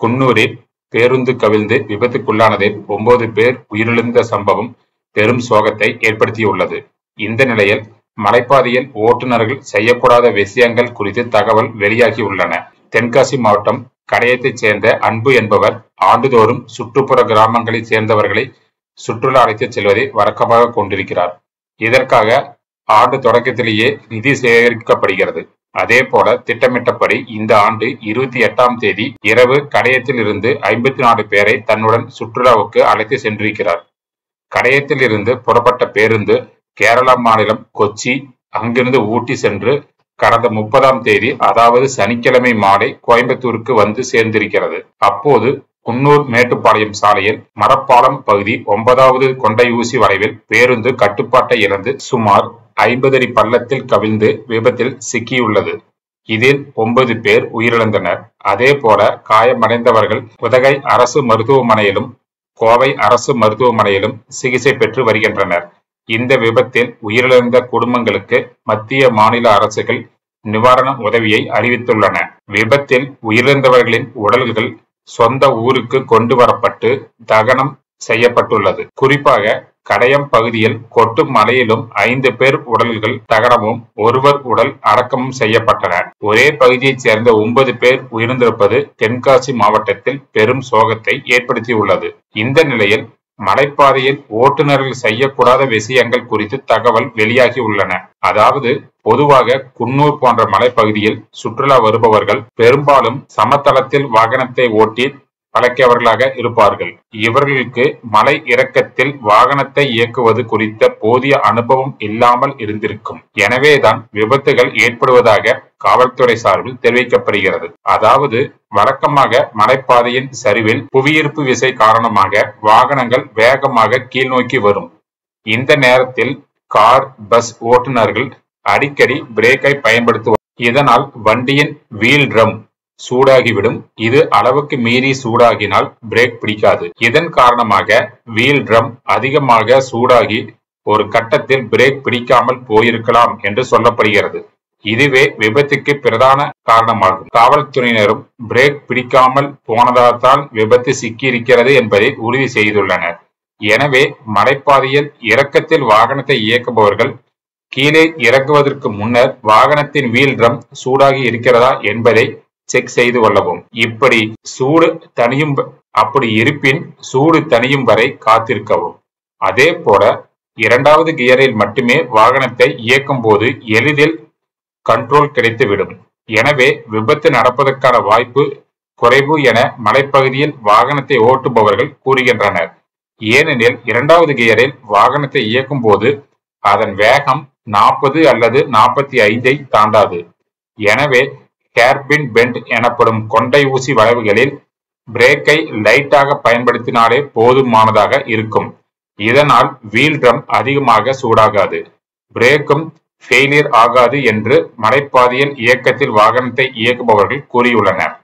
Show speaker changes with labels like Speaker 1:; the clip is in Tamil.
Speaker 1: குன்னூரில் பேருந்து கவிழ்ந்து விபத்துக்குள்ளானதில் ஒன்பது பேர் உயிரிழந்த சம்பவம் பெரும் சோகத்தை ஏற்படுத்தியுள்ளது இந்த நிலையில் மலைப்பாதையில் ஓட்டுநர்கள் செய்யக்கூடாத விஷயங்கள் குறித்து தகவல் வெளியாகியுள்ளன தென்காசி மாவட்டம் கடையத்தைச் சேர்ந்த அன்பு என்பவர் ஆண்டுதோறும் சுற்றுப்புற கிராமங்களைச் சேர்ந்தவர்களை சுற்றுலா அழைத்துச் செல்வதை வழக்கமாக கொண்டிருக்கிறார் இதற்காக ஆண்டு தொடக்கத்திலேயே நிதி சேகரிக்கப்படுகிறது அதே போல திட்டமிட்டபடி இந்த ஆண்டு இருபத்தி எட்டாம் தேதி இரவு கடையத்தில் இருந்து ஐம்பத்தி நாலு பேரை தன்னுடன் சுற்றுலாவுக்கு அழைத்து சென்றிருக்கிறார் கடையத்தில் இருந்து புறப்பட்ட பேருந்து கேரளா மாநிலம் கொச்சி அங்கிருந்து ஊட்டி சென்று கடந்த முப்பதாம் தேதி அதாவது சனிக்கிழமை மாலை கோயம்புத்தூருக்கு வந்து சேர்ந்திருக்கிறது அப்போது குன்னூர் மேட்டுப்பாளையம் சாலையில் மரப்பாலம் பகுதி ஒன்பதாவது கொண்டை ஊசி வளைவில் பேருந்து கட்டுப்பாட்டை இழந்து சுமார் ஐம்பது அடி பள்ளத்தில் கவிழ்ந்து விபத்தில் சிக்கியுள்ளது இதில் ஒன்பது பேர் உயிரிழந்தனர் அதே போல காயமடைந்தவர்கள் உதகை அரசு மருத்துவமனையிலும் கோவை அரசு மருத்துவமனையிலும் சிகிச்சை பெற்று வருகின்றனர் இந்த விபத்தில் உயிரிழந்த குடும்பங்களுக்கு மத்திய மாநில அரசுகள் நிவாரண உதவியை அறிவித்துள்ளன விபத்தில் உயிரிழந்தவர்களின் உடல்கள் சொந்த ஊருக்கு கொண்டு வரப்பட்டு தகனம் செய்யப்பட்டுள்ளது குறிப்பாக கடையம் பகுதியில் கொட்டும் மலையிலும் ஐந்து பேர் உடல்கள் தகனமும் ஒருவர் உடல் அடக்கமும் செய்யப்பட்டன ஒரே பகுதியைச் சேர்ந்த ஒன்பது பேர் உயிர்ந்திருப்பது தென்காசி மாவட்டத்தில் பெரும் சோகத்தை ஏற்படுத்தியுள்ளது இந்த நிலையில் மலைப்பாதையில் ஓட்டுநர்கள் செய்யக்கூடாத விஷயங்கள் குறித்து தகவல் வெளியாகி உள்ளன அதாவது பொதுவாக குன்னூர் போன்ற மலைப்பகுதியில் சுற்றுலா வருபவர்கள் பெரும்பாலும் சமதளத்தில் வாகனத்தை ஓட்டி பழக்கியவர்களாக இருப்பார்கள் இவர்களுக்கு மலை இறக்கத்தில் வாகனத்தை இயக்குவது குறித்த போதிய அனுபவம் இல்லாமல் இருந்திருக்கும் எனவேதான் விபத்துகள் ஏற்படுவதாக காவல்துறை சார்பில் தெரிவிக்கப்படுகிறது அதாவது வழக்கமாக மலைப்பாதையின் சரிவில் புவியீர்ப்பு விசை காரணமாக வாகனங்கள் வேகமாக கீழ்நோக்கி வரும் இந்த நேரத்தில் கார் பஸ் ஓட்டுநர்கள் அடிக்கடி பிரேக்கை பயன்படுத்துவார் இதனால் வண்டியின் வீல் ட்ரம் சூடாகிவிடும் இது அளவுக்கு மீறி சூடாகினால் பிரேக் பிடிக்காது இதன் காரணமாக வீல் ட்ரம் அதிகமாக சூடாகி ஒரு கட்டத்தில் பிரேக் பிடிக்காமல் போயிருக்கலாம் என்று சொல்லப்படுகிறது இதுவே விபத்துக்கு பிரதான காரணமாகும் காவல்துறையினரும் பிரேக் பிடிக்காமல் போனதால்தான் விபத்து சிக்கியிருக்கிறது என்பதை உறுதி செய்துள்ளனர் எனவே மலைப்பாதையில் இறக்கத்தில் வாகனத்தை இயக்குபவர்கள் கீழே இறங்குவதற்கு முன்னர் வாகனத்தின் வீல் ட்ரம் சூடாகி இருக்கிறதா என்பதை செக் செய்து கொள்ளவும் இப்படி சூடு தனியும் அப்படி இருப்பின் சூடு தனியும் வரை காத்திருக்கவும் அதே போல இரண்டாவது கியரில் மட்டுமே வாகனத்தை இயக்கும் போது எளிதில் கண்ட்ரோல் கிடைத்துவிடும் எனவே விபத்து நடப்பதற்கான வாய்ப்பு குறைவு என மலைப்பகுதியில் வாகனத்தை ஓட்டுபவர்கள் கூறுகின்றனர் ஏனெனில் இரண்டாவது கியரில் வாகனத்தை இயக்கும் போது அதன் வேகம் நாற்பது அல்லது நாற்பத்தி ஐந்தை தாண்டாது எனவே கேர்பின் பெண்ட் எனப்படும் கொண்டை ஊசி வளைவுகளில் பிரேக்கை லைட்டாக பயன்படுத்தினாலே போதுமானதாக இருக்கும் இதனால் வீல் ட்ரம் அதிகமாக சூடாகாது பிரேக்கும் ஃபெயிலியர் ஆகாது என்று மலைப்பாதையில் இயக்கத்தில் வாகனத்தை இயக்குபவர்கள் கூறியுள்ளனர்